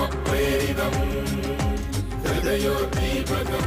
ആത്മപ്രേരിതം ഹൃദയോദ്ദീപകം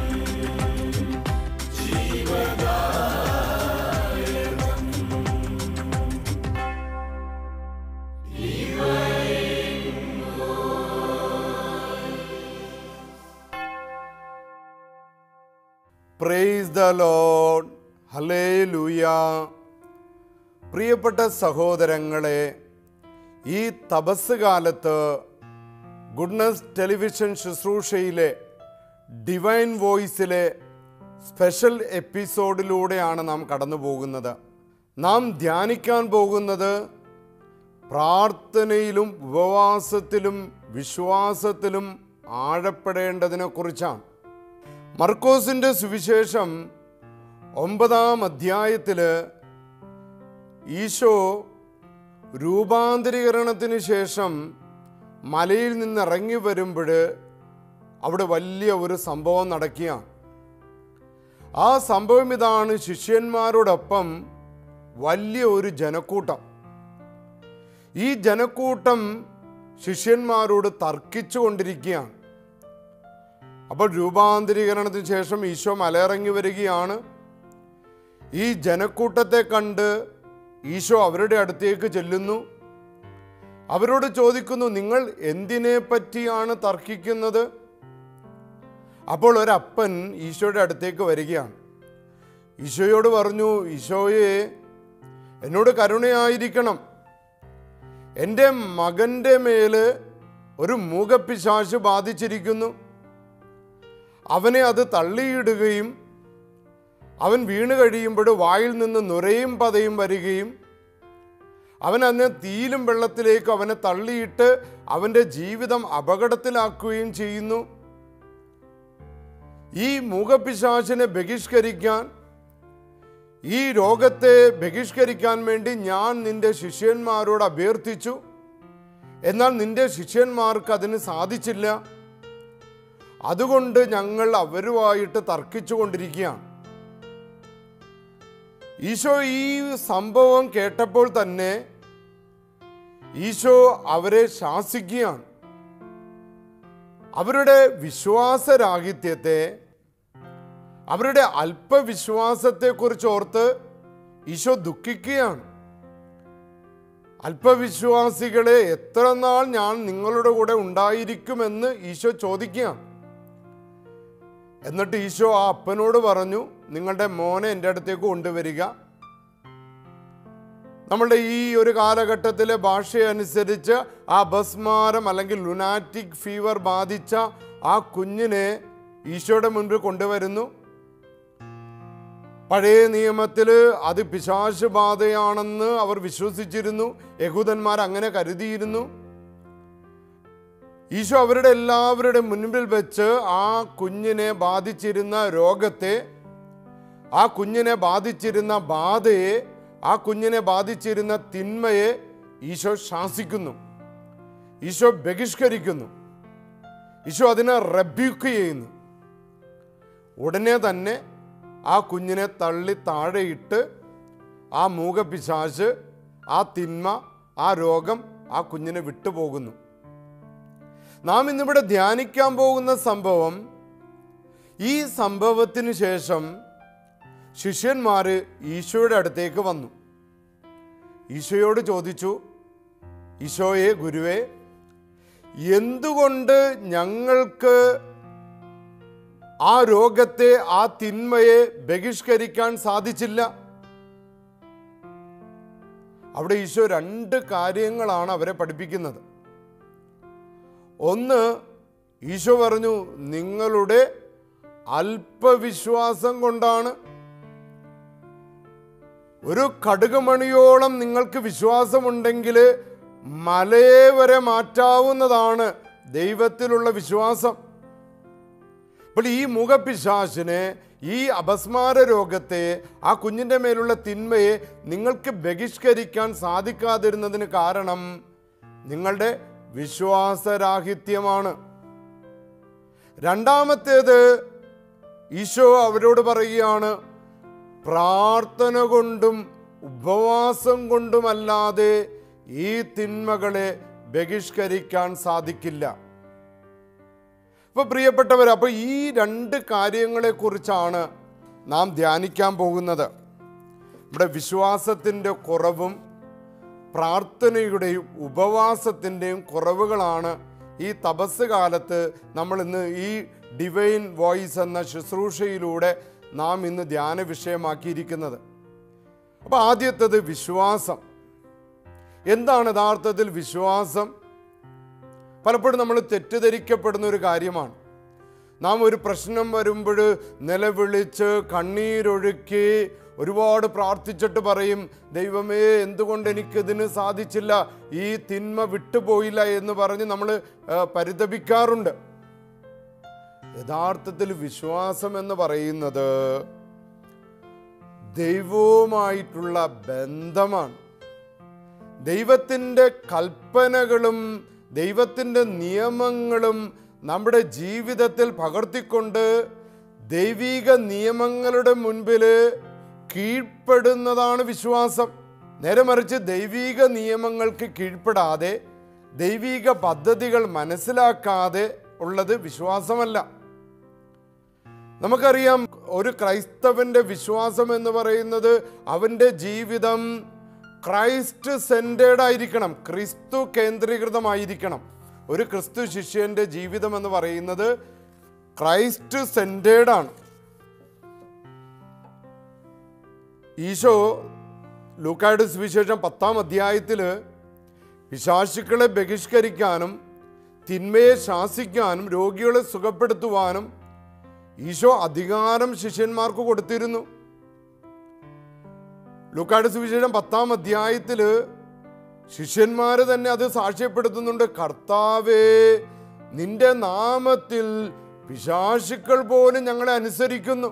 praise the Lord hallelujah പ്രിയപ്പെട്ട സഹോദരങ്ങളെ ഈ തപസ് കാലത്ത് ഗുഡ്നസ് ടെലിവിഷൻ ശുശ്രൂഷയിലെ ഡിവൈൻ വോയിസിലെ സ്പെഷ്യൽ എപ്പിസോഡിലൂടെയാണ് നാം കടന്നു പോകുന്നത് നാം ധ്യാനിക്കാൻ പോകുന്നത് പ്രാർത്ഥനയിലും ഉപവാസത്തിലും വിശ്വാസത്തിലും ആഴപ്പെടേണ്ടതിനെക്കുറിച്ചാണ് മർക്കോസിൻ്റെ സുവിശേഷം ഒമ്പതാം അധ്യായത്തിൽ ഈശോ രൂപാന്തരീകരണത്തിന് ശേഷം മലയിൽ നിന്ന് ഇറങ്ങി വരുമ്പോൾ അവിടെ വലിയ ഒരു സംഭവം നടക്കുകയാണ് ആ സംഭവം ഇതാണ് ശിഷ്യന്മാരോടൊപ്പം വലിയ ഒരു ജനക്കൂട്ടം ഈ ജനക്കൂട്ടം ശിഷ്യന്മാരോട് തർക്കിച്ചു കൊണ്ടിരിക്കുകയാണ് അപ്പോൾ രൂപാന്തരീകരണത്തിന് ശേഷം ഈശോ മലയിറങ്ങി വരികയാണ് ഈ ജനക്കൂട്ടത്തെ കണ്ട് ഈശോ അവരുടെ അടുത്തേക്ക് ചെല്ലുന്നു അവരോട് ചോദിക്കുന്നു നിങ്ങൾ എന്തിനെ പറ്റിയാണ് തർക്കിക്കുന്നത് അപ്പോൾ ഒരപ്പൻ ഈശോയുടെ അടുത്തേക്ക് വരികയാണ് ഈശോയോട് പറഞ്ഞു ഈശോയെ എന്നോട് കരുണയായിരിക്കണം എൻ്റെ മകൻ്റെ മേല് ഒരു മൂകപ്പിശാശ് ബാധിച്ചിരിക്കുന്നു അവനെ അത് തള്ളിയിടുകയും അവൻ വീണ് കഴിയുമ്പോൾ വായിൽ നിന്ന് നുരയും പതയും വരികയും അവൻ അന്ന് തീയിലും വെള്ളത്തിലേക്ക് അവനെ തള്ളിയിട്ട് അവൻ്റെ ജീവിതം അപകടത്തിലാക്കുകയും ചെയ്യുന്നു ഈ മൂകപിശാചിനെ ബഹിഷ്കരിക്കാൻ ഈ രോഗത്തെ ബഹിഷ്കരിക്കാൻ വേണ്ടി ഞാൻ നിന്റെ ശിഷ്യന്മാരോട് അഭ്യർത്ഥിച്ചു എന്നാൽ നിന്റെ ശിഷ്യന്മാർക്ക് അതിന് സാധിച്ചില്ല അതുകൊണ്ട് ഞങ്ങൾ അവരുമായിട്ട് തർക്കിച്ചു കൊണ്ടിരിക്കുകയാണ് ഈശോ ഈ സംഭവം കേട്ടപ്പോൾ തന്നെ ഈശോ അവരെ ശാസിക്കുകയാണ് അവരുടെ വിശ്വാസരാഹിത്യത്തെ അവരുടെ അല്പവിശ്വാസത്തെക്കുറിച്ച് ഓർത്ത് ഈശോ ദുഃഖിക്കുകയാണ് അല്പവിശ്വാസികളെ എത്ര നാൾ ഞാൻ നിങ്ങളുടെ കൂടെ ഉണ്ടായിരിക്കുമെന്ന് ഈശോ ചോദിക്കുകയാണ് എന്നിട്ട് ഈശോ ആ അപ്പനോട് പറഞ്ഞു നിങ്ങളുടെ മോനെ എൻ്റെ അടുത്തേക്ക് കൊണ്ടുവരിക നമ്മളുടെ ഈ ഒരു കാലഘട്ടത്തിലെ ഭാഷയനുസരിച്ച് ആ ബസ്മാരം അല്ലെങ്കിൽ ലുനാറ്റിക് ഫീവർ ബാധിച്ച ആ കുഞ്ഞിനെ ഈശോയുടെ മുൻപിൽ കൊണ്ടുവരുന്നു പഴയ നിയമത്തിൽ അത് പിശാശ് ബാധയാണെന്ന് അവർ വിശ്വസിച്ചിരുന്നു യഹൂദന്മാർ അങ്ങനെ കരുതിയിരുന്നു ഈശോ അവരുടെ എല്ലാവരുടെ മുൻപിൽ വെച്ച് ആ കുഞ്ഞിനെ ബാധിച്ചിരുന്ന രോഗത്തെ ആ കുഞ്ഞിനെ ബാധിച്ചിരുന്ന ബാധയെ ആ കുഞ്ഞിനെ ബാധിച്ചിരുന്ന തിന്മയെ ഈശോ ശാസിക്കുന്നു ഈശോ ബഹിഷ്കരിക്കുന്നു ഈശോ അതിനെ റബ്യൂക്ക് ചെയ്യുന്നു ഉടനെ തന്നെ ആ കുഞ്ഞിനെ തള്ളി താഴെയിട്ട് ആ മൂകപിശാശ് ആ തിന്മ ആ രോഗം ആ കുഞ്ഞിനെ വിട്ടുപോകുന്നു നാം ഇന്നിവിടെ ധ്യാനിക്കാൻ പോകുന്ന സംഭവം ഈ സംഭവത്തിന് ശേഷം ശിഷ്യന്മാർ ഈശോയുടെ അടുത്തേക്ക് വന്നു ഈശോയോട് ചോദിച്ചു ഈശോയെ ഗുരുവേ എന്തുകൊണ്ട് ഞങ്ങൾക്ക് ആ രോഗത്തെ ആ തിന്മയെ ബഹിഷ്കരിക്കാൻ സാധിച്ചില്ല അവിടെ ഈശോ രണ്ട് കാര്യങ്ങളാണ് അവരെ പഠിപ്പിക്കുന്നത് ഒന്ന് ഈശോ പറഞ്ഞു നിങ്ങളുടെ അല്പവിശ്വാസം കൊണ്ടാണ് ഒരു കടുകുമണിയോളം നിങ്ങൾക്ക് വിശ്വാസമുണ്ടെങ്കിൽ മലയെ വരെ മാറ്റാവുന്നതാണ് ദൈവത്തിലുള്ള വിശ്വാസം അപ്പോൾ ഈ മുഖപിശാശിനെ ഈ അപസ്മാര രോഗത്തെ ആ കുഞ്ഞിൻ്റെ മേലുള്ള തിന്മയെ നിങ്ങൾക്ക് ബഹിഷ്കരിക്കാൻ സാധിക്കാതിരുന്നതിന് കാരണം നിങ്ങളുടെ വിശ്വാസരാഹിത്യമാണ് രണ്ടാമത്തേത് ഈശോ അവരോട് പറയുകയാണ് പ്രാർത്ഥന കൊണ്ടും ഉപവാസം കൊണ്ടുമല്ലാതെ ഈ തിന്മകളെ ബഹിഷ്കരിക്കാൻ സാധിക്കില്ല അപ്പോൾ പ്രിയപ്പെട്ടവർ അപ്പോൾ ഈ രണ്ട് കാര്യങ്ങളെക്കുറിച്ചാണ് നാം ധ്യാനിക്കാൻ പോകുന്നത് നമ്മുടെ വിശ്വാസത്തിൻ്റെ കുറവും പ്രാർത്ഥനയുടെയും ഉപവാസത്തിൻ്റെയും കുറവുകളാണ് ഈ തപസ് കാലത്ത് നമ്മൾ ഇന്ന് ഈ ഡിവൈൻ വോയിസ് എന്ന ശുശ്രൂഷയിലൂടെ നാം ഇന്ന് ധ്യാന വിഷയമാക്കിയിരിക്കുന്നത് അപ്പോൾ ആദ്യത്തത് വിശ്വാസം എന്താണ് യഥാർത്ഥത്തിൽ വിശ്വാസം പലപ്പോഴും നമ്മൾ തെറ്റിദ്ധരിക്കപ്പെടുന്ന ഒരു കാര്യമാണ് നാം ഒരു പ്രശ്നം വരുമ്പോൾ നിലവിളിച്ച് കണ്ണീരൊഴുക്കി ഒരുപാട് പ്രാർത്ഥിച്ചിട്ട് പറയും ദൈവമേ എന്തുകൊണ്ട് എനിക്കിതിന് സാധിച്ചില്ല ഈ തിന്മ വിട്ടുപോയില്ല എന്ന് പറഞ്ഞ് നമ്മൾ പരിതപിക്കാറുണ്ട് യഥാർത്ഥത്തിൽ വിശ്വാസം എന്ന് പറയുന്നത് ദൈവവുമായിട്ടുള്ള ബന്ധമാണ് ദൈവത്തിൻ്റെ കൽപ്പനകളും ദൈവത്തിൻ്റെ നിയമങ്ങളും നമ്മുടെ ജീവിതത്തിൽ പകർത്തിക്കൊണ്ട് ദൈവിക നിയമങ്ങളുടെ മുൻപിൽ കീഴ്പ്പെടുന്നതാണ് വിശ്വാസം നേരെ മറിച്ച് ദൈവിക നിയമങ്ങൾക്ക് കീഴ്പ്പെടാതെ ദൈവിക പദ്ധതികൾ മനസ്സിലാക്കാതെ ഉള്ളത് വിശ്വാസമല്ല നമുക്കറിയാം ഒരു ക്രൈസ്തവന്റെ വിശ്വാസം എന്ന് പറയുന്നത് അവൻ്റെ ജീവിതം ക്രൈസ്റ്റ് സെൻറ്റേഡ് ആയിരിക്കണം ക്രിസ്തു കേന്ദ്രീകൃതമായിരിക്കണം ഒരു ക്രിസ്തു ശിഷ്യന്റെ ജീവിതം എന്ന് പറയുന്നത് ക്രൈസ്റ്റ് സെൻറ്റേഡ് ആണ് ഈശോ ലൂക്കായുടെ സുവിശേഷം പത്താം അധ്യായത്തിൽ പിശാശുക്കളെ ബഹിഷ്കരിക്കാനും തിന്മയെ ശാസിക്കാനും രോഗികളെ സുഖപ്പെടുത്തുവാനും ഈശോ അധികാരം ശിഷ്യന്മാർക്ക് കൊടുത്തിരുന്നു ലൂക്കാട് സുവിശേഷം പത്താം അധ്യായത്തിൽ ശിഷ്യന്മാർ തന്നെ അത് സാക്ഷ്യപ്പെടുത്തുന്നുണ്ട് കർത്താവേ നിന്റെ നാമത്തിൽ പിശാശുക്കൾ പോലും ഞങ്ങളെ അനുസരിക്കുന്നു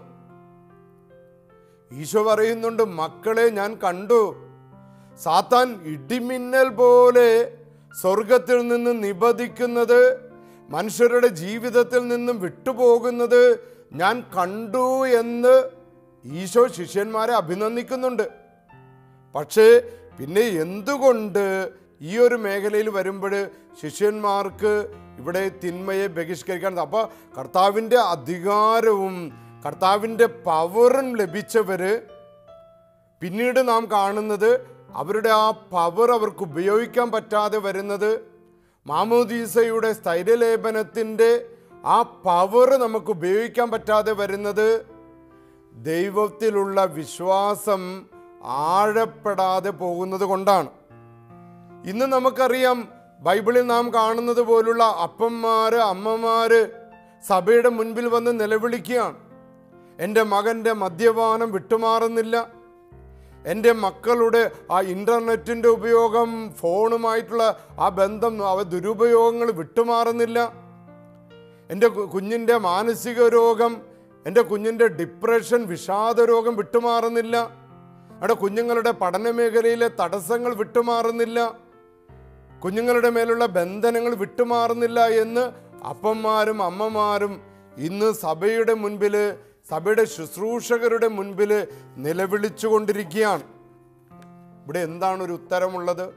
ഈശോ പറയുന്നുണ്ട് മക്കളെ ഞാൻ കണ്ടു സാത്താൻ ഇടിമിന്നൽ പോലെ സ്വർഗത്തിൽ നിന്ന് നിബദിക്കുന്നത് മനുഷ്യരുടെ ജീവിതത്തിൽ നിന്നും വിട്ടുപോകുന്നത് ഞാൻ കണ്ടു എന്ന് ഈശോ ശിഷ്യന്മാരെ അഭിനന്ദിക്കുന്നുണ്ട് പക്ഷേ പിന്നെ എന്തുകൊണ്ട് ഈ ഒരു മേഖലയിൽ വരുമ്പോൾ ശിഷ്യന്മാർക്ക് ഇവിടെ തിന്മയെ ബഹിഷ്കരിക്കാൻ അപ്പോൾ കർത്താവിൻ്റെ അധികാരവും കർത്താവിൻ്റെ പവറും ലഭിച്ചവർ പിന്നീട് നാം കാണുന്നത് അവരുടെ ആ പവർ അവർക്ക് ഉപയോഗിക്കാൻ പറ്റാതെ വരുന്നത് മാമോദീസയുടെ സ്ഥൈര്യലേപനത്തിൻ്റെ ആ പവർ നമുക്ക് ഉപയോഗിക്കാൻ പറ്റാതെ വരുന്നത് ദൈവത്തിലുള്ള വിശ്വാസം ആഴപ്പെടാതെ പോകുന്നത് കൊണ്ടാണ് ഇന്ന് നമുക്കറിയാം ബൈബിളിൽ നാം കാണുന്നത് പോലുള്ള അപ്പന്മാര് അമ്മമാര് സഭയുടെ മുൻപിൽ വന്ന് നിലവിളിക്കുകയാണ് എൻ്റെ മകൻ്റെ മദ്യപാനം വിട്ടുമാറുന്നില്ല എൻ്റെ മക്കളുടെ ആ ഇൻ്റർനെറ്റിൻ്റെ ഉപയോഗം ഫോണുമായിട്ടുള്ള ആ ബന്ധം അവ ദുരുപയോഗങ്ങൾ വിട്ടുമാറുന്നില്ല എൻ്റെ കു- കുഞ്ഞിൻ്റെ മാനസിക രോഗം എൻ്റെ കുഞ്ഞിൻ്റെ ഡിപ്രഷൻ വിഷാദ രോഗം വിട്ടുമാറുന്നില്ല അവിടെ കുഞ്ഞുങ്ങളുടെ പഠന മേഖലയിലെ തടസ്സങ്ങൾ വിട്ടുമാറുന്നില്ല കുഞ്ഞുങ്ങളുടെ മേലുള്ള ബന്ധനങ്ങൾ വിട്ടുമാറുന്നില്ല എന്ന് അപ്പന്മാരും അമ്മമാരും ഇന്ന് സഭയുടെ മുൻപിൽ സഭയുടെ ശുശ്രൂഷകരുടെ മുൻപിൽ നിലവിളിച്ചു കൊണ്ടിരിക്കുകയാണ് ഇവിടെ എന്താണ് ഒരു ഉത്തരമുള്ളത്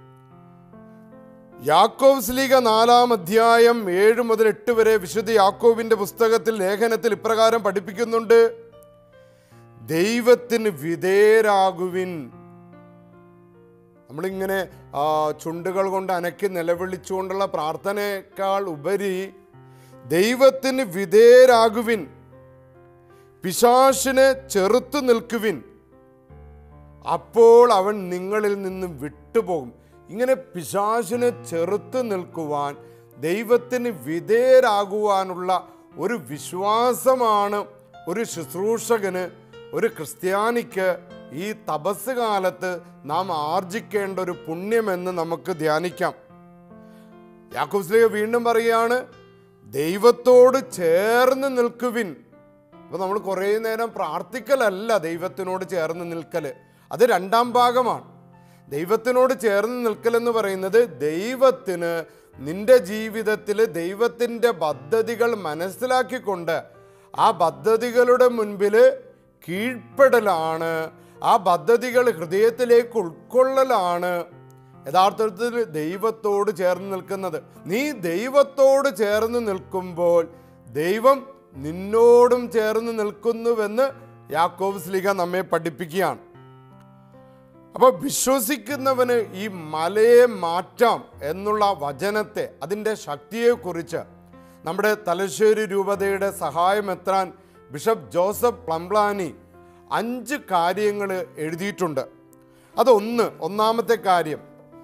യാക്കോബ് സ്ലീഗ നാലാം അധ്യായം ഏഴ് മുതൽ എട്ട് വരെ വിശുദ്ധ യാക്കോബിന്റെ പുസ്തകത്തിൽ ലേഖനത്തിൽ ഇപ്രകാരം പഠിപ്പിക്കുന്നുണ്ട് ദൈവത്തിന് വിധേയരാകുവിൻ നമ്മളിങ്ങനെ ആ, ചുണ്ടുകൾ കൊണ്ട് അനക്കി നിലവിളിച്ചുകൊണ്ടുള്ള പ്രാർത്ഥനയേക്കാൾ ഉപരി ദൈവത്തിന് വിധേയരാകുവിൻ പിശാശിനെ ചെറുത്തു നിൽക്കുവിൻ അപ്പോൾ അവൻ നിങ്ങളിൽ നിന്നും വിട്ടുപോകും ഇങ്ങനെ പിശാചിനെ ചെറുത്ത് നിൽക്കുവാൻ ദൈവത്തിന് വിധേയരാകുവാനുള്ള ഒരു വിശ്വാസമാണ് ഒരു ശുശ്രൂഷകന് ഒരു ക്രിസ്ത്യാനിക്ക് ഈ തപസ് കാലത്ത് നാം ആർജിക്കേണ്ട ഒരു പുണ്യമെന്ന് നമുക്ക് ധ്യാനിക്കാം യാക്കോബ്സ്ലിക വീണ്ടും പറയുകയാണ് ദൈവത്തോട് ചേർന്ന് നിൽക്കുവിൻ അപ്പോൾ നമ്മൾ കുറേ നേരം പ്രാർത്ഥിക്കലല്ല ദൈവത്തിനോട് ചേർന്ന് നിൽക്കൽ അത് രണ്ടാം ഭാഗമാണ് ദൈവത്തിനോട് ചേർന്ന് നിൽക്കൽ എന്ന് പറയുന്നത് ദൈവത്തിന് നിന്റെ ജീവിതത്തിൽ ദൈവത്തിൻ്റെ പദ്ധതികൾ മനസ്സിലാക്കിക്കൊണ്ട് ആ പദ്ധതികളുടെ മുൻപിൽ കീഴ്പ്പെടലാണ് ആ പദ്ധതികൾ ഹൃദയത്തിലേക്ക് ഉൾക്കൊള്ളലാണ് യഥാർത്ഥത്തിൽ ദൈവത്തോട് ചേർന്ന് നിൽക്കുന്നത് നീ ദൈവത്തോട് ചേർന്ന് നിൽക്കുമ്പോൾ ദൈവം നിന്നോടും ചേർന്ന് നിൽക്കുന്നുവെന്ന് യാക്കോബ് സ്ലിഹ നമ്മെ പഠിപ്പിക്കുകയാണ് അപ്പോൾ വിശ്വസിക്കുന്നവന് ഈ മലയെ മാറ്റാം എന്നുള്ള വചനത്തെ അതിൻ്റെ ശക്തിയെക്കുറിച്ച് നമ്മുടെ തലശ്ശേരി രൂപതയുടെ സഹായം എത്താൻ ബിഷപ്പ് ജോസഫ് പ്ലംപ്ലാനി അഞ്ച് കാര്യങ്ങൾ എഴുതിയിട്ടുണ്ട് അതൊന്ന് ഒന്നാമത്തെ കാര്യം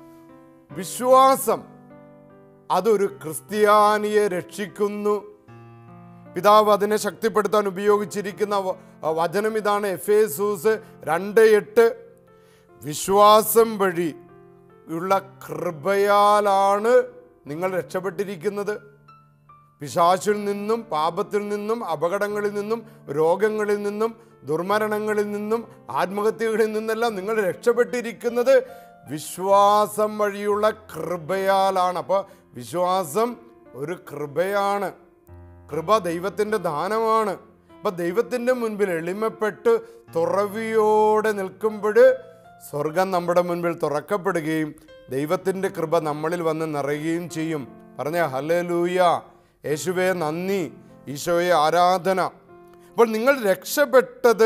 വിശ്വാസം അതൊരു ക്രിസ്ത്യാനിയെ രക്ഷിക്കുന്നു പിതാവ് അതിനെ ശക്തിപ്പെടുത്താൻ ഉപയോഗിച്ചിരിക്കുന്ന വ- വചനം ഇതാണ് എഫ് എ സൂസ് രണ്ട് എട്ട് വിശ്വാസം വഴി ഉള്ള കൃപയാലാണ് നിങ്ങൾ രക്ഷപ്പെട്ടിരിക്കുന്നത് പിശാചിൽ നിന്നും പാപത്തിൽ നിന്നും അപകടങ്ങളിൽ നിന്നും രോഗങ്ങളിൽ നിന്നും ദുർമരണങ്ങളിൽ നിന്നും ആത്മഹത്യകളിൽ നിന്നെല്ലാം നിങ്ങൾ രക്ഷപ്പെട്ടിരിക്കുന്നത് വിശ്വാസം വഴിയുള്ള കൃപയാലാണ് അപ്പോൾ വിശ്വാസം ഒരു കൃപയാണ് കൃപ ദൈവത്തിൻ്റെ ദാനമാണ് അപ്പം ദൈവത്തിൻ്റെ മുൻപിൽ എളിമപ്പെട്ട് തുറവിയോടെ നിൽക്കുമ്പോൾ സ്വർഗം നമ്മുടെ മുൻപിൽ തുറക്കപ്പെടുകയും ദൈവത്തിൻ്റെ കൃപ നമ്മളിൽ വന്ന് നിറയുകയും ചെയ്യും പറഞ്ഞ ഹലലൂയ യേശുവേ നന്ദി ഈശോയെ ആരാധന അപ്പോൾ നിങ്ങൾ രക്ഷപ്പെട്ടത്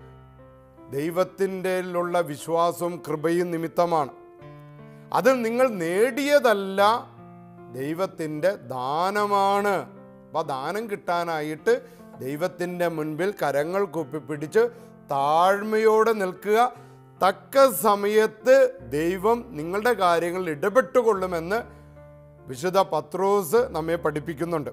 ദൈവത്തിൻ്റെ ഉള്ള വിശ്വാസവും കൃപയും നിമിത്തമാണ് അത് നിങ്ങൾ നേടിയതല്ല ദൈവത്തിൻ്റെ ദാനമാണ് അപ്പോൾ ദാനം കിട്ടാനായിട്ട് ദൈവത്തിൻ്റെ മുൻപിൽ കരങ്ങൾ കുപ്പിപ്പിടിച്ച് താഴ്മയോടെ നിൽക്കുക തക്ക സമയത്ത് ദൈവം നിങ്ങളുടെ കാര്യങ്ങളിൽ ഇടപെട്ടുകൊള്ളുമെന്ന് വിശുദ്ധ പത്രോസ് നമ്മെ പഠിപ്പിക്കുന്നുണ്ട്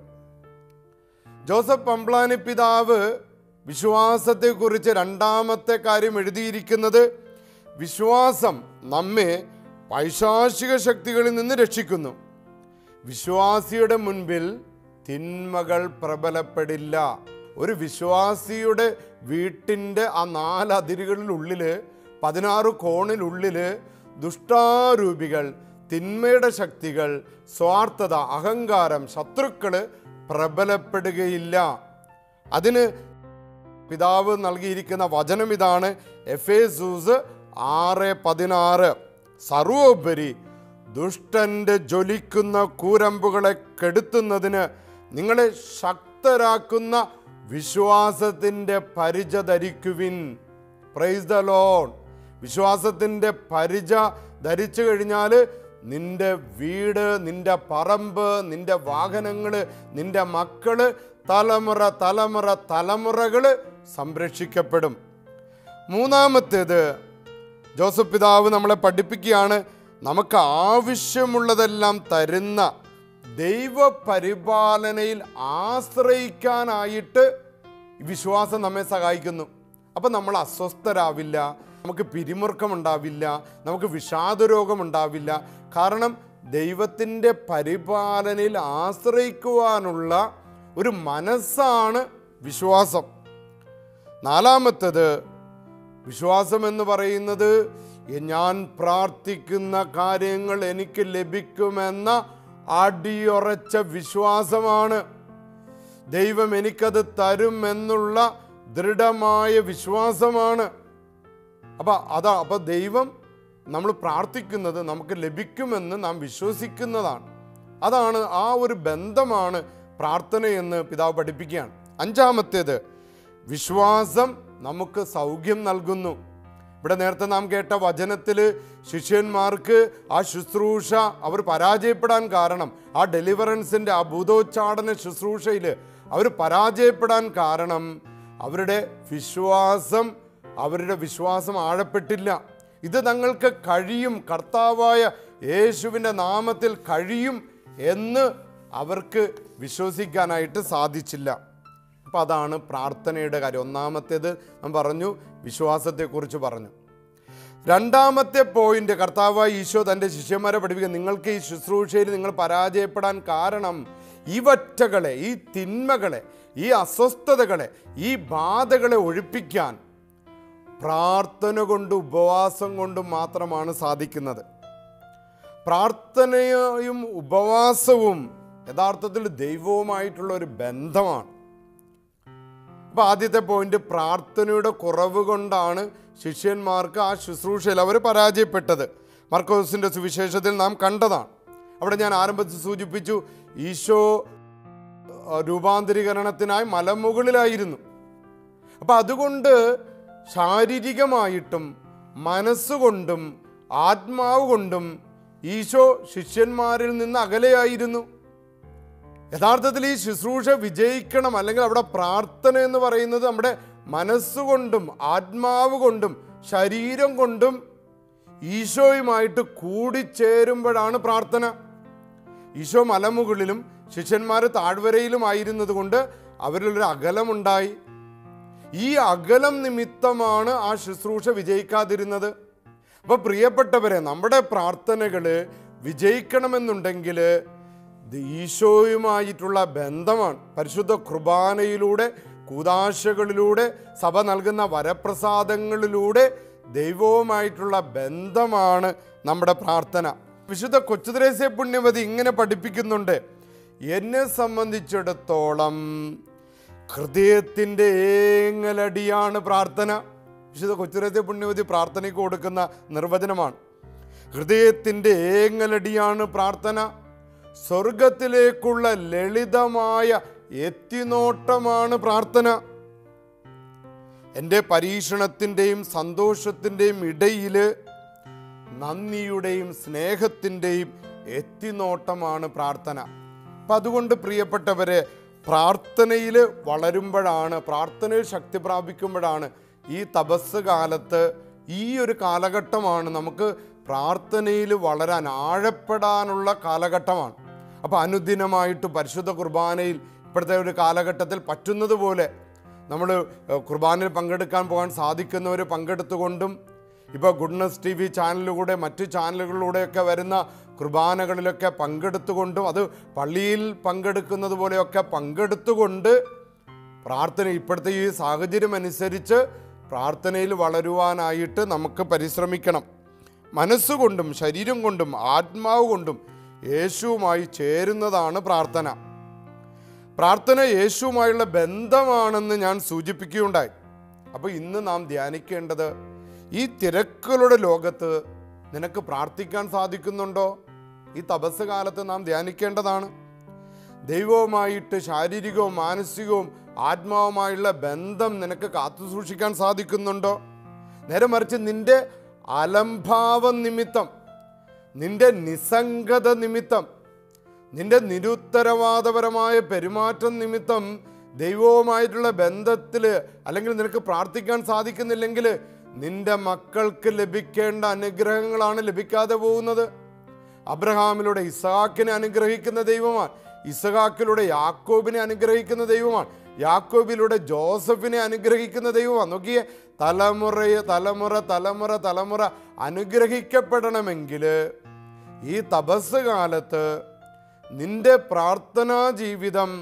ജോസഫ് പംപ്ലാനി പിതാവ് വിശ്വാസത്തെക്കുറിച്ച് രണ്ടാമത്തെ കാര്യം എഴുതിയിരിക്കുന്നത് വിശ്വാസം നമ്മെ പൈശാചിക ശക്തികളിൽ നിന്ന് രക്ഷിക്കുന്നു വിശ്വാസിയുടെ മുൻപിൽ തിന്മകൾ പ്രബലപ്പെടില്ല ഒരു വിശ്വാസിയുടെ വീട്ടിൻ്റെ ആ നാല് അതിരുകളിലുള്ളിൽ പതിനാറ് കോണിനുള്ളിൽ ദുഷ്ടാരൂപികൾ തിന്മയുടെ ശക്തികൾ സ്വാർത്ഥത അഹങ്കാരം ശത്രുക്കൾ പ്രബലപ്പെടുകയില്ല അതിന് പിതാവ് നൽകിയിരിക്കുന്ന വചനം ഇതാണ് എഫ് എ സൂസ് ആറ് പതിനാറ് സർവോപരി ദുഷ്ടന്റെ ജ്വലിക്കുന്ന കൂരമ്പുകളെ കെടുത്തുന്നതിന് നിങ്ങളെ ശക്തരാക്കുന്ന വിശ്വാസത്തിൻ്റെ പരിച ധരിക്കുവിൻ പ്രൈസ് ദ ലോൺ വിശ്വാസത്തിൻ്റെ പരിച ധരിച്ചു കഴിഞ്ഞാൽ നിന്റെ വീട് നിന്റെ പറമ്പ് നിന്റെ വാഹനങ്ങൾ നിന്റെ മക്കള് തലമുറ തലമുറ തലമുറകൾ സംരക്ഷിക്കപ്പെടും മൂന്നാമത്തേത് ജോസഫ് പിതാവ് നമ്മളെ പഠിപ്പിക്കുകയാണ് നമുക്ക് ആവശ്യമുള്ളതെല്ലാം തരുന്ന ദൈവപരിപാലനയിൽ ആശ്രയിക്കാനായിട്ട് ഈ വിശ്വാസം നമ്മെ സഹായിക്കുന്നു അപ്പം നമ്മൾ അസ്വസ്ഥരാവില്ല നമുക്ക് പിരിമുറുക്കമുണ്ടാവില്ല നമുക്ക് വിഷാദരോഗമുണ്ടാവില്ല കാരണം ദൈവത്തിൻ്റെ പരിപാലനയിൽ ആശ്രയിക്കുവാനുള്ള ഒരു മനസ്സാണ് വിശ്വാസം നാലാമത്തേത് വിശ്വാസം എന്ന് പറയുന്നത് ഞാൻ പ്രാർത്ഥിക്കുന്ന കാര്യങ്ങൾ എനിക്ക് ലഭിക്കുമെന്ന അടിയുറച്ച വിശ്വാസമാണ് ദൈവം എനിക്കത് തരുമെന്നുള്ള ദൃഢമായ വിശ്വാസമാണ് അപ്പം അതാ അപ്പം ദൈവം നമ്മൾ പ്രാർത്ഥിക്കുന്നത് നമുക്ക് ലഭിക്കുമെന്ന് നാം വിശ്വസിക്കുന്നതാണ് അതാണ് ആ ഒരു ബന്ധമാണ് പ്രാർത്ഥനയെന്ന് പിതാവ് പഠിപ്പിക്കുകയാണ് അഞ്ചാമത്തേത് വിശ്വാസം നമുക്ക് സൗഖ്യം നൽകുന്നു ഇവിടെ നേരത്തെ നാം കേട്ട വചനത്തിൽ ശിഷ്യന്മാർക്ക് ആ ശുശ്രൂഷ അവർ പരാജയപ്പെടാൻ കാരണം ആ ഡെലിവറൻസിൻ്റെ ആ ഭൂതോച്ചാടന ശുശ്രൂഷയിൽ അവർ പരാജയപ്പെടാൻ കാരണം അവരുടെ വിശ്വാസം അവരുടെ വിശ്വാസം ആഴപ്പെട്ടില്ല ഇത് തങ്ങൾക്ക് കഴിയും കർത്താവായ യേശുവിൻ്റെ നാമത്തിൽ കഴിയും എന്ന് അവർക്ക് വിശ്വസിക്കാനായിട്ട് സാധിച്ചില്ല അപ്പം അതാണ് പ്രാർത്ഥനയുടെ കാര്യം ഒന്നാമത്തേത് ഞാൻ പറഞ്ഞു വിശ്വാസത്തെക്കുറിച്ച് പറഞ്ഞു രണ്ടാമത്തെ പോയിന്റ് കർത്താവായ ഈശോ തൻ്റെ ശിഷ്യന്മാരെ പഠിപ്പിക്കുക നിങ്ങൾക്ക് ഈ ശുശ്രൂഷയിൽ നിങ്ങൾ പരാജയപ്പെടാൻ കാരണം ഇവറ്റകളെ ഈ തിന്മകളെ ഈ അസ്വസ്ഥതകളെ ഈ ബാധകളെ ഒഴിപ്പിക്കാൻ പ്രാർത്ഥന കൊണ്ട് ഉപവാസം കൊണ്ടും മാത്രമാണ് സാധിക്കുന്നത് പ്രാർത്ഥനയും ഉപവാസവും യഥാർത്ഥത്തിൽ ദൈവവുമായിട്ടുള്ള ഒരു ബന്ധമാണ് അപ്പോൾ ആദ്യത്തെ പോയിന്റ് പ്രാർത്ഥനയുടെ കുറവ് കൊണ്ടാണ് ശിഷ്യന്മാർക്ക് ആ ശുശ്രൂഷയിൽ അവർ പരാജയപ്പെട്ടത് മർക്കോസിൻ്റെ സുവിശേഷത്തിൽ നാം കണ്ടതാണ് അവിടെ ഞാൻ ആരംഭത്തിൽ സൂചിപ്പിച്ചു ഈശോ ആ, രൂപാന്തരീകരണത്തിനായി മലമുകളിലായിരുന്നു അപ്പം അതുകൊണ്ട് ശാരീരികമായിട്ടും മനസ്സുകൊണ്ടും ആത്മാവ് കൊണ്ടും ഈശോ ശിഷ്യന്മാരിൽ നിന്ന് അകലെയായിരുന്നു യഥാർത്ഥത്തിൽ ഈ ശുശ്രൂഷ വിജയിക്കണം അല്ലെങ്കിൽ അവിടെ പ്രാർത്ഥന എന്ന് പറയുന്നത് നമ്മുടെ മനസ്സുകൊണ്ടും ആത്മാവ് കൊണ്ടും ശരീരം കൊണ്ടും ഈശോയുമായിട്ട് കൂടിച്ചേരുമ്പോഴാണ് പ്രാർത്ഥന ഈശോ മലമുകളിലും ശിഷ്യന്മാർ താഴ്വരയിലുമായിരുന്നത് കൊണ്ട് അവരിലൊരു അകലമുണ്ടായി ഈ അകലം നിമിത്തമാണ് ആ ശുശ്രൂഷ വിജയിക്കാതിരുന്നത് അപ്പോൾ പ്രിയപ്പെട്ടവരെ നമ്മുടെ പ്രാർത്ഥനകൾ വിജയിക്കണമെന്നുണ്ടെങ്കിൽ ഇത് ഈശോയുമായിട്ടുള്ള ബന്ധമാണ് പരിശുദ്ധ കുർബാനയിലൂടെ കൂതാശകളിലൂടെ സഭ നൽകുന്ന വരപ്രസാദങ്ങളിലൂടെ ദൈവവുമായിട്ടുള്ള ബന്ധമാണ് നമ്മുടെ പ്രാർത്ഥന വിശുദ്ധ കൊച്ചുദ്രേസ്യ പുണ്യവതി ഇങ്ങനെ പഠിപ്പിക്കുന്നുണ്ട് എന്നെ സംബന്ധിച്ചിടത്തോളം ഹൃദയത്തിൻ്റെ ഏങ്ങലടിയാണ് പ്രാർത്ഥന വിശുദ്ധ കൊച്ചുരത്തെ പുണ്യവതി പ്രാർത്ഥനയ്ക്ക് കൊടുക്കുന്ന നിർവചനമാണ് ഹൃദയത്തിൻ്റെ ഏങ്ങലടിയാണ് പ്രാർത്ഥന സ്വർഗത്തിലേക്കുള്ള ലളിതമായ എത്തിനോട്ടമാണ് പ്രാർത്ഥന എൻ്റെ പരീക്ഷണത്തിൻ്റെയും സന്തോഷത്തിൻ്റെയും ഇടയിൽ നന്ദിയുടെയും സ്നേഹത്തിൻ്റെയും എത്തിനോട്ടമാണ് പ്രാർത്ഥന അപ്പം അതുകൊണ്ട് പ്രിയപ്പെട്ടവരെ പ്രാർത്ഥനയിൽ വളരുമ്പോഴാണ് പ്രാർത്ഥനയിൽ ശക്തി പ്രാപിക്കുമ്പോഴാണ് ഈ തപസ് കാലത്ത് ഈ ഒരു കാലഘട്ടമാണ് നമുക്ക് പ്രാർത്ഥനയിൽ വളരാൻ ആഴപ്പെടാനുള്ള കാലഘട്ടമാണ് അപ്പോൾ അനുദിനമായിട്ട് പരിശുദ്ധ കുർബാനയിൽ ഇപ്പോഴത്തെ ഒരു കാലഘട്ടത്തിൽ പറ്റുന്നത് പോലെ നമ്മൾ കുർബാനയിൽ പങ്കെടുക്കാൻ പോകാൻ സാധിക്കുന്നവർ പങ്കെടുത്തുകൊണ്ടും ഇപ്പോൾ ഗുഡ്നസ് ടി വി ചാനലിലൂടെ മറ്റു ചാനലുകളിലൂടെയൊക്കെ വരുന്ന കുർബാനകളിലൊക്കെ പങ്കെടുത്തുകൊണ്ടും അത് പള്ളിയിൽ പങ്കെടുക്കുന്നത് പോലെയൊക്കെ പങ്കെടുത്തുകൊണ്ട് പ്രാർത്ഥന ഇപ്പോഴത്തെ ഈ സാഹചര്യം അനുസരിച്ച് പ്രാർത്ഥനയിൽ വളരുവാനായിട്ട് നമുക്ക് പരിശ്രമിക്കണം മനസ്സുകൊണ്ടും ശരീരം കൊണ്ടും ആത്മാവ് കൊണ്ടും യേശുവുമായി ചേരുന്നതാണ് പ്രാർത്ഥന പ്രാർത്ഥന യേശുവുമായുള്ള ബന്ധമാണെന്ന് ഞാൻ സൂചിപ്പിക്കുകയുണ്ടായി അപ്പോൾ ഇന്ന് നാം ധ്യാനിക്കേണ്ടത് ഈ തിരക്കുകളുടെ ലോകത്ത് നിനക്ക് പ്രാർത്ഥിക്കാൻ സാധിക്കുന്നുണ്ടോ ഈ തപസ് കാലത്ത് നാം ധ്യാനിക്കേണ്ടതാണ് ദൈവവുമായിട്ട് ശാരീരികവും മാനസികവും ആത്മാവുമായുള്ള ബന്ധം നിനക്ക് കാത്തു സൂക്ഷിക്കാൻ സാധിക്കുന്നുണ്ടോ നേരെ മറിച്ച് നിന്റെ അലംഭാവം നിമിത്തം നിന്റെ നിസ്സംഗത നിമിത്തം നിന്റെ നിരുത്തരവാദപരമായ പെരുമാറ്റം നിമിത്തം ദൈവവുമായിട്ടുള്ള ബന്ധത്തിൽ അല്ലെങ്കിൽ നിനക്ക് പ്രാർത്ഥിക്കാൻ സാധിക്കുന്നില്ലെങ്കിൽ നിന്റെ മക്കൾക്ക് ലഭിക്കേണ്ട അനുഗ്രഹങ്ങളാണ് ലഭിക്കാതെ പോകുന്നത് അബ്രഹാമിലൂടെ ഇസഹാക്കിനെ അനുഗ്രഹിക്കുന്ന ദൈവമാണ് ഇസഹാക്കിലൂടെ യാക്കോബിനെ അനുഗ്രഹിക്കുന്ന ദൈവമാണ് യാക്കോബിലൂടെ ജോസഫിനെ അനുഗ്രഹിക്കുന്ന ദൈവമാണ് നോക്കിയേ തലമുറയെ തലമുറ തലമുറ തലമുറ അനുഗ്രഹിക്കപ്പെടണമെങ്കിൽ ഈ തപസ് കാലത്ത് നിന്റെ പ്രാർത്ഥനാ ജീവിതം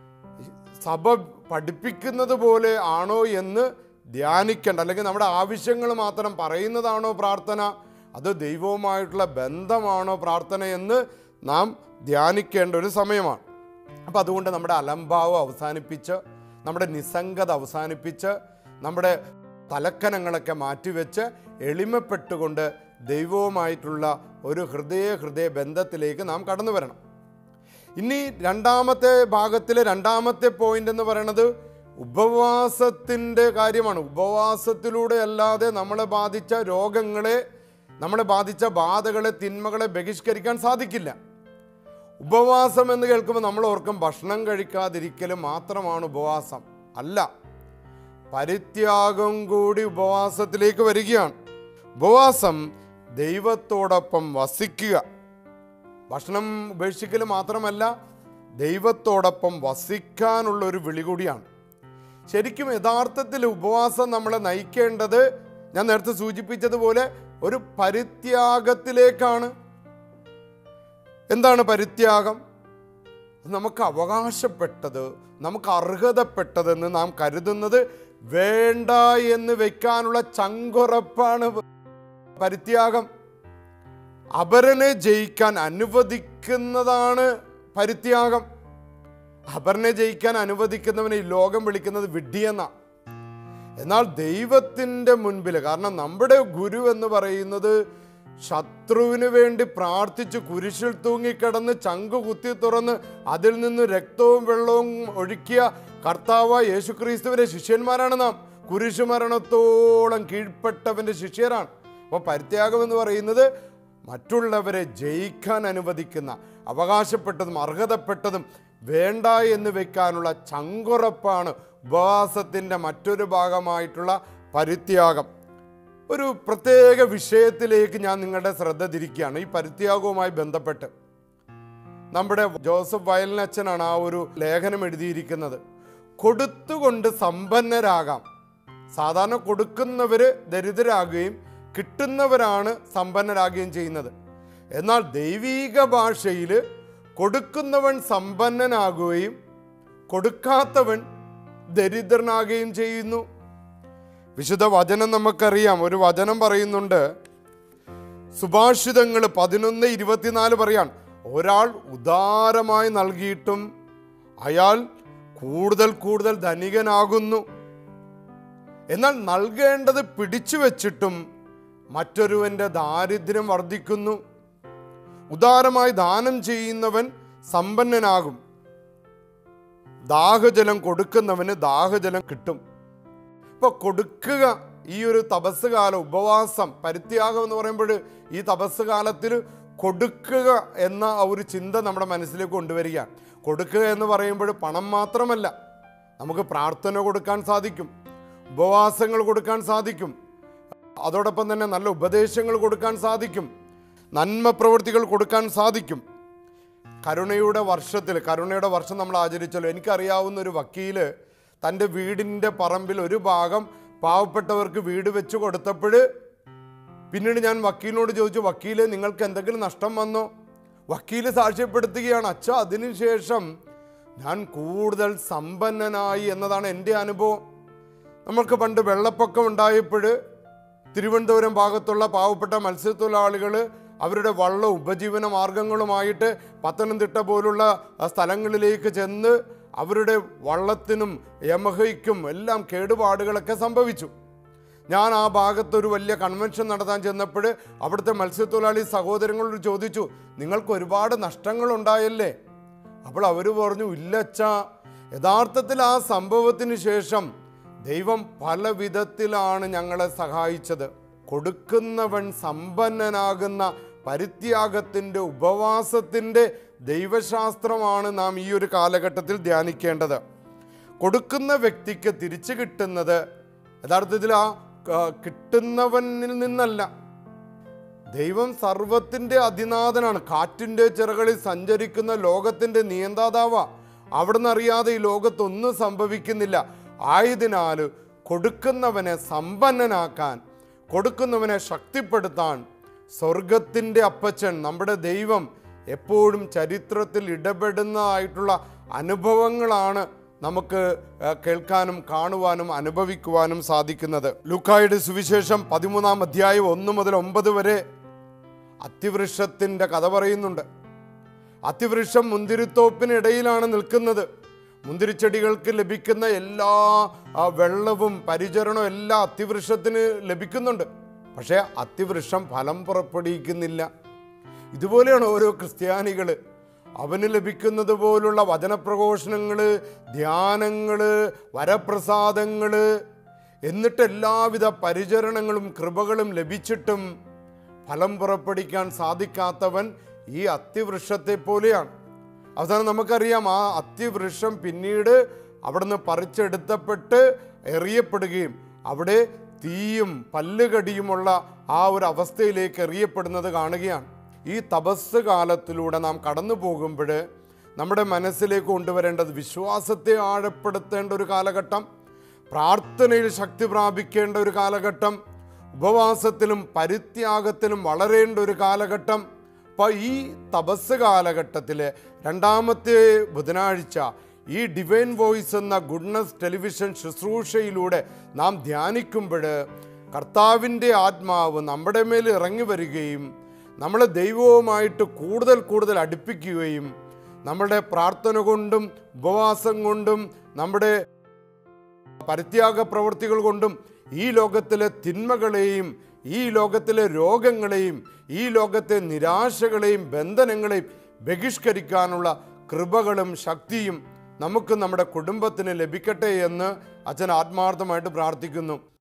സഭ പഠിപ്പിക്കുന്നത് പോലെ ആണോ എന്ന് ധ്യാനിക്കേണ്ട അല്ലെങ്കിൽ നമ്മുടെ ആവശ്യങ്ങൾ മാത്രം പറയുന്നതാണോ പ്രാർത്ഥന അത് ദൈവവുമായിട്ടുള്ള ബന്ധമാണോ പ്രാർത്ഥന എന്ന് നാം ധ്യാനിക്കേണ്ട ഒരു സമയമാണ് അപ്പോൾ അതുകൊണ്ട് നമ്മുടെ അലംഭാവം അവസാനിപ്പിച്ച് നമ്മുടെ നിസ്സംഗത അവസാനിപ്പിച്ച് നമ്മുടെ തലക്കനങ്ങളൊക്കെ മാറ്റിവെച്ച് എളിമപ്പെട്ടുകൊണ്ട് ദൈവവുമായിട്ടുള്ള ഒരു ഹൃദയ ഹൃദയ ബന്ധത്തിലേക്ക് നാം കടന്നു വരണം ഇനി രണ്ടാമത്തെ ഭാഗത്തിലെ രണ്ടാമത്തെ പോയിന്റ് എന്ന് പറയുന്നത് ഉപവാസത്തിൻ്റെ കാര്യമാണ് ഉപവാസത്തിലൂടെ അല്ലാതെ നമ്മളെ ബാധിച്ച രോഗങ്ങളെ നമ്മളെ ബാധിച്ച ബാധകളെ തിന്മകളെ ബഹിഷ്കരിക്കാൻ സാധിക്കില്ല ഉപവാസം എന്ന് കേൾക്കുമ്പോൾ നമ്മൾ ഓർക്കും ഭക്ഷണം കഴിക്കാതിരിക്കൽ മാത്രമാണ് ഉപവാസം അല്ല പരിത്യാഗം കൂടി ഉപവാസത്തിലേക്ക് വരികയാണ് ഉപവാസം ദൈവത്തോടൊപ്പം വസിക്കുക ഭക്ഷണം ഉപേക്ഷിക്കൽ മാത്രമല്ല ദൈവത്തോടൊപ്പം വസിക്കാനുള്ള ഒരു വിളി കൂടിയാണ് ശരിക്കും യഥാർത്ഥത്തിൽ ഉപവാസം നമ്മളെ നയിക്കേണ്ടത് ഞാൻ നേരത്തെ സൂചിപ്പിച്ചതുപോലെ ഒരു പരിത്യാഗത്തിലേക്കാണ് എന്താണ് പരിത്യാഗം നമുക്ക് അവകാശപ്പെട്ടത് നമുക്ക് അർഹതപ്പെട്ടതെന്ന് നാം കരുതുന്നത് വേണ്ട എന്ന് വെക്കാനുള്ള ചങ്കുറപ്പാണ് പരിത്യാഗം അപരനെ ജയിക്കാൻ അനുവദിക്കുന്നതാണ് പരിത്യാഗം അപരനെ ജയിക്കാൻ അനുവദിക്കുന്നവനെ ഈ ലോകം വിളിക്കുന്നത് വിഡ്ഢിയെന്ന എന്നാൽ ദൈവത്തിൻ്റെ മുൻപിൽ കാരണം നമ്മുടെ ഗുരു എന്ന് പറയുന്നത് ശത്രുവിന് വേണ്ടി പ്രാർത്ഥിച്ച് കുരിശിൽ തൂങ്ങിക്കിടന്ന് ചങ്കു കുത്തി തുറന്ന് അതിൽ നിന്ന് രക്തവും വെള്ളവും ഒഴുക്കിയ കർത്താവ് യേശുക്രിസ്തുവിന്റെ ശിഷ്യന്മാരാണ് നാം കുരിശു മരണത്തോളം കീഴ്പ്പെട്ടവന്റെ ശിഷ്യരാണ് അപ്പോൾ പരിത്യാഗം എന്ന് പറയുന്നത് മറ്റുള്ളവരെ ജയിക്കാൻ അനുവദിക്കുന്ന അവകാശപ്പെട്ടതും അർഹതപ്പെട്ടതും വേണ്ട എന്ന് വെക്കാനുള്ള ചങ്കുറപ്പാണ് ഉപവാസത്തിൻ്റെ മറ്റൊരു ഭാഗമായിട്ടുള്ള പരിത്യാഗം ഒരു പ്രത്യേക വിഷയത്തിലേക്ക് ഞാൻ നിങ്ങളുടെ ശ്രദ്ധ തിരിക്കുകയാണ് ഈ പരിത്യാഗവുമായി ബന്ധപ്പെട്ട് നമ്മുടെ ജോസഫ് വയലിനച്ഛനാണ് ആ ഒരു ലേഖനം എഴുതിയിരിക്കുന്നത് കൊടുത്തുകൊണ്ട് സമ്പന്നരാകാം സാധാരണ കൊടുക്കുന്നവർ ദരിദ്രരാകുകയും കിട്ടുന്നവരാണ് സമ്പന്നരാകുകയും ചെയ്യുന്നത് എന്നാൽ ദൈവീക ഭാഷയിൽ കൊടുക്കുന്നവൻ സമ്പന്നനാകുകയും കൊടുക്കാത്തവൻ ദരിദ്രനാകുകയും ചെയ്യുന്നു വിശുദ്ധ വചനം നമുക്കറിയാം ഒരു വചനം പറയുന്നുണ്ട് സുഭാഷിതങ്ങൾ പതിനൊന്ന് ഇരുപത്തിനാല് പറയാൻ ഒരാൾ ഉദാരമായി നൽകിയിട്ടും അയാൾ കൂടുതൽ കൂടുതൽ ധനികനാകുന്നു എന്നാൽ നൽകേണ്ടത് പിടിച്ചു വച്ചിട്ടും മറ്റൊരുവന്റെ ദാരിദ്ര്യം വർദ്ധിക്കുന്നു ഉദാരമായി ദാനം ചെയ്യുന്നവൻ സമ്പന്നനാകും ദാഹജലം കൊടുക്കുന്നവന് ദാഹജലം കിട്ടും ഇപ്പൊ കൊടുക്കുക ഈ ഒരു തപസ് കാലം ഉപവാസം പരിത്യാഗം എന്ന് പറയുമ്പോൾ ഈ തപസ് കാലത്തിൽ കൊടുക്കുക എന്ന ആ ഒരു ചിന്ത നമ്മുടെ മനസ്സിലേക്ക് കൊണ്ടുവരികയാണ് കൊടുക്കുക എന്ന് പറയുമ്പോൾ പണം മാത്രമല്ല നമുക്ക് പ്രാർത്ഥന കൊടുക്കാൻ സാധിക്കും ഉപവാസങ്ങൾ കൊടുക്കാൻ സാധിക്കും അതോടൊപ്പം തന്നെ നല്ല ഉപദേശങ്ങൾ കൊടുക്കാൻ സാധിക്കും നന്മ പ്രവൃത്തികൾ കൊടുക്കാൻ സാധിക്കും കരുണയുടെ വർഷത്തിൽ കരുണയുടെ വർഷം നമ്മൾ ആചരിച്ചല്ലോ എനിക്കറിയാവുന്ന ഒരു വക്കീല് തൻ്റെ വീടിൻ്റെ പറമ്പിൽ ഒരു ഭാഗം പാവപ്പെട്ടവർക്ക് വീട് വെച്ച് കൊടുത്തപ്പോൾ പിന്നീട് ഞാൻ വക്കീലിനോട് ചോദിച്ചു വക്കീലെ നിങ്ങൾക്ക് എന്തെങ്കിലും നഷ്ടം വന്നോ വക്കീല് സാക്ഷ്യപ്പെടുത്തുകയാണ് അച്ഛ അതിനുശേഷം ഞാൻ കൂടുതൽ സമ്പന്നനായി എന്നതാണ് എൻ്റെ അനുഭവം നമ്മൾക്ക് പണ്ട് വെള്ളപ്പൊക്കം ഉണ്ടായപ്പോൾ തിരുവനന്തപുരം ഭാഗത്തുള്ള പാവപ്പെട്ട മത്സ്യത്തൊഴിലാളികൾ അവരുടെ വള്ള ഉപജീവന മാർഗങ്ങളുമായിട്ട് പത്തനംതിട്ട പോലുള്ള ആ, സ്ഥലങ്ങളിലേക്ക് ചെന്ന് അവരുടെ വള്ളത്തിനും യമഹയ്ക്കും എല്ലാം കേടുപാടുകളൊക്കെ സംഭവിച്ചു ഞാൻ ആ ഭാഗത്ത് ഒരു വലിയ കൺവെൻഷൻ നടത്താൻ ചെന്നപ്പോൾ അവിടുത്തെ മത്സ്യത്തൊഴിലാളി സഹോദരങ്ങളോട് ചോദിച്ചു നിങ്ങൾക്ക് ഒരുപാട് നഷ്ടങ്ങൾ ഉണ്ടായല്ലേ അപ്പോൾ അവർ പറഞ്ഞു ഇല്ലച്ച യഥാർത്ഥത്തിൽ ആ സംഭവത്തിന് ശേഷം ദൈവം പല വിധത്തിലാണ് ഞങ്ങളെ സഹായിച്ചത് കൊടുക്കുന്നവൻ സമ്പന്നനാകുന്ന പരിത്യാഗത്തിൻ്റെ ഉപവാസത്തിൻ്റെ ദൈവശാസ്ത്രമാണ് നാം ഈ ഒരു കാലഘട്ടത്തിൽ ധ്യാനിക്കേണ്ടത് കൊടുക്കുന്ന വ്യക്തിക്ക് തിരിച്ചു കിട്ടുന്നത് യഥാർത്ഥത്തിൽ ആ ആ, കിട്ടുന്നവനിൽ നിന്നല്ല ദൈവം സർവത്തിൻ്റെ അതിനാഥനാണ് കാറ്റിൻ്റെ ചിറകളിൽ സഞ്ചരിക്കുന്ന ലോകത്തിൻ്റെ നിയന്താതാവ അവിടുന്ന് അറിയാതെ ഈ ലോകത്തൊന്നും സംഭവിക്കുന്നില്ല ആയതിനാൽ കൊടുക്കുന്നവനെ സമ്പന്നനാക്കാൻ കൊടുക്കുന്നവനെ ശക്തിപ്പെടുത്താൻ സ്വർഗത്തിൻ്റെ അപ്പച്ചൻ നമ്മുടെ ദൈവം എപ്പോഴും ചരിത്രത്തിൽ ഇടപെടുന്നതായിട്ടുള്ള അനുഭവങ്ങളാണ് നമുക്ക് ആ, കേൾക്കാനും കാണുവാനും അനുഭവിക്കുവാനും സാധിക്കുന്നത് ലൂക്കായുടെ സുവിശേഷം പതിമൂന്നാം അധ്യായം ഒന്ന് മുതൽ ഒമ്പത് വരെ അത്തിവൃക്ഷത്തിൻ്റെ കഥ പറയുന്നുണ്ട് അത്തിവൃക്ഷം മുന്തിരിത്തോപ്പിനിടയിലാണ് നിൽക്കുന്നത് മുന്തിരിച്ചെടികൾക്ക് ലഭിക്കുന്ന എല്ലാ ആ, വെള്ളവും പരിചരണവും എല്ലാം അത്തിവൃക്ഷത്തിന് ലഭിക്കുന്നുണ്ട് പക്ഷേ അത്തിവൃക്ഷം ഫലം പുറപ്പെടുവിക്കുന്നില്ല ഇതുപോലെയാണ് ഓരോ ക്രിസ്ത്യാനികൾ അവന് ലഭിക്കുന്നത് പോലുള്ള വചനപ്രഘോഷണങ്ങൾ ധ്യാനങ്ങൾ വരപ്രസാദങ്ങൾ എന്നിട്ട് എല്ലാവിധ പരിചരണങ്ങളും കൃപകളും ലഭിച്ചിട്ടും ഫലം പുറപ്പെടുവിക്കാൻ സാധിക്കാത്തവൻ ഈ അത്തിവൃക്ഷത്തെ പോലെയാണ് അവസാനം നമുക്കറിയാം ആ അത്തിവൃക്ഷം പിന്നീട് അവിടുന്ന് പറിച്ചെടുത്തപ്പെട്ട് എറിയപ്പെടുകയും അവിടെ തീയും പല്ലുകടിയുമുള്ള ആ ഒരു അവസ്ഥയിലേക്ക് എറിയപ്പെടുന്നത് കാണുകയാണ് ഈ തപസ് കാലത്തിലൂടെ നാം കടന്നു പോകുമ്പോൾ നമ്മുടെ മനസ്സിലേക്ക് കൊണ്ടുവരേണ്ടത് വിശ്വാസത്തെ ആഴപ്പെടുത്തേണ്ട ഒരു കാലഘട്ടം പ്രാർത്ഥനയിൽ ശക്തി പ്രാപിക്കേണ്ട ഒരു കാലഘട്ടം ഉപവാസത്തിലും പരിത്യാഗത്തിലും വളരേണ്ട ഒരു കാലഘട്ടം അപ്പോൾ ഈ തപസ് കാലഘട്ടത്തിൽ രണ്ടാമത്തെ ബുധനാഴ്ച ഈ ഡിവൈൻ വോയിസ് എന്ന ഗുഡ്നസ് ടെലിവിഷൻ ശുശ്രൂഷയിലൂടെ നാം ധ്യാനിക്കുമ്പോൾ കർത്താവിൻ്റെ ആത്മാവ് നമ്മുടെ മേൽ ഇറങ്ങി വരികയും നമ്മളെ ദൈവവുമായിട്ട് കൂടുതൽ കൂടുതൽ അടുപ്പിക്കുകയും നമ്മുടെ പ്രാർത്ഥന കൊണ്ടും ഉപവാസം കൊണ്ടും നമ്മുടെ പരിത്യാഗ പ്രവൃത്തികൾ കൊണ്ടും ഈ ലോകത്തിലെ തിന്മകളെയും ഈ ലോകത്തിലെ രോഗങ്ങളെയും ഈ ലോകത്തെ നിരാശകളെയും ബന്ധനങ്ങളെയും ബഹിഷ്കരിക്കാനുള്ള കൃപകളും ശക്തിയും നമുക്ക് നമ്മുടെ കുടുംബത്തിന് ലഭിക്കട്ടെ എന്ന് അച്ഛൻ ആത്മാർത്ഥമായിട്ട് പ്രാർത്ഥിക്കുന്നു